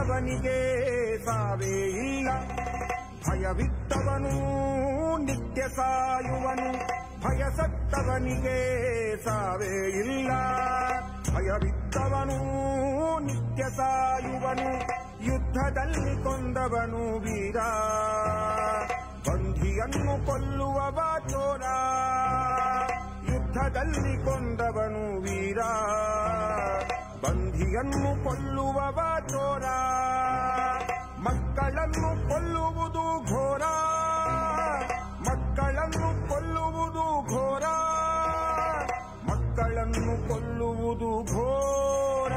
ಭಯವಿದ್ದವನಿಗೆ ಸಾವೇ ಇಲ್ಲ ಭಯವಿದ್ದವನು ನಿತ್ಯ ಸಾಯುವನು ಭಯಸತ್ತವನಿಗೆ ಸಾವೇ ಇಲ್ಲ ಭಯವಿದ್ದವನು ನಿತ್ಯ ಸಾಯುವನು ಯುದ್ಧದಲ್ಲಿ ಕೊಂದವನು ವೀರ ಬಂಧಿಯನ್ನು ಕೊಲ್ಲುವವ ಚೋರ ಯುದ್ಧದಲ್ಲಿ ಕೊಂದವನು ವೀರ ಬಂಧಿಯನ್ನು ಕೊಲ್ಲುವವ ಚೋರ ಮಕ್ಕಳನ್ನು ಕೊಲ್ಲುವುದು ಘೋರ ಮಕ್ಕಳನ್ನು ಕೊಲ್ಲುವುದು ಘೋರ ಮಕ್ಕಳನ್ನು ಕೊಲ್ಲುವುದು ಘೋರ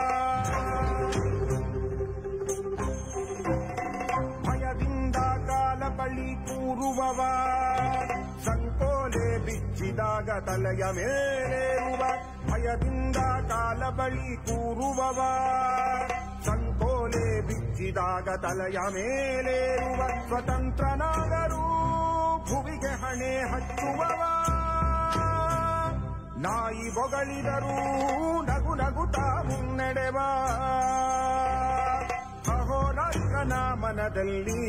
ಭಯದಿಂದ ಕಾಲ ಬಳಿ ಕೂರುವವ ಸಂಕೋಲೆ ಬಿಚ್ಚಿದಾಗ ತಲೆಯ ಮೇಲೇರುವ ಭಯದಿಂದ ಕಾಲ ಬಳಿ ಕೂರುವವ ಸಂಕೋಲೆ ಬಿಚ್ಚಿದಾಗ ತಲೆಯ ಮೇಲೇರುವ ಸ್ವತಂತ್ರನಾದರೂ ಭುವಿಗೆ ಹಣೆ ಹಚ್ಚುವವ ನಾಯಿ ಬೊಗಳಿದರೂ ನಗು ನಗುತ್ತಾ ಮುನ್ನಡೆವ ಅಹೋರಾತ್ರನ ಮನದಲ್ಲಿ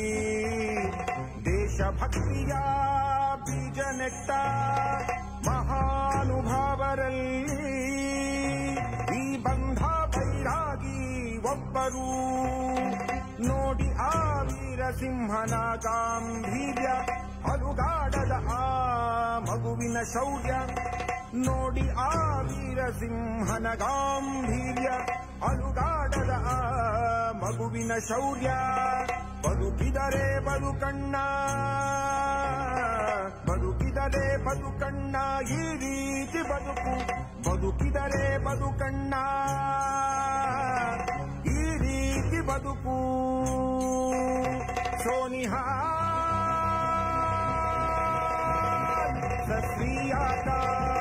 ದೇಶಭಕ್ತಿಯ ಬೀಜ ನೆಟ್ಟ ಮಹಾನುಭಾವರಲ್ಲಿ ಈ ಬಂಧ ಬೈರಾಗಿ ಒಬ್ಬರು ನೋಡಿ ಆ ವೀರಸಿಂಹನ ಗಾಂಭೀರ್ಯ ಅಲುಗಾಡದ ಆ ಮಗುವಿನ ಶೌರ್ಯ ನೋಡಿ ಆ ವೀರಸಿಂಹನ ಗಾಂಭೀರ್ಯ ಅಲುಗಾಡದ ಆ ಮಗುವಿನ ಶೌರ್ಯ ಬದುಕಿದರೆ ಬದುಕಣ್ಣ ಬದುಕಿದರೆ ಬದುಕಣ್ಣ ಈ ರೀತಿ ಬದುಕು ಬದುಕಿದರೆ ಬದುಕಣ್ಣ ಈ ರೀತಿ ಬದುಕು ಸೋನಿಹಾ ಸಶ್ರೀಯಾಕಾಲ್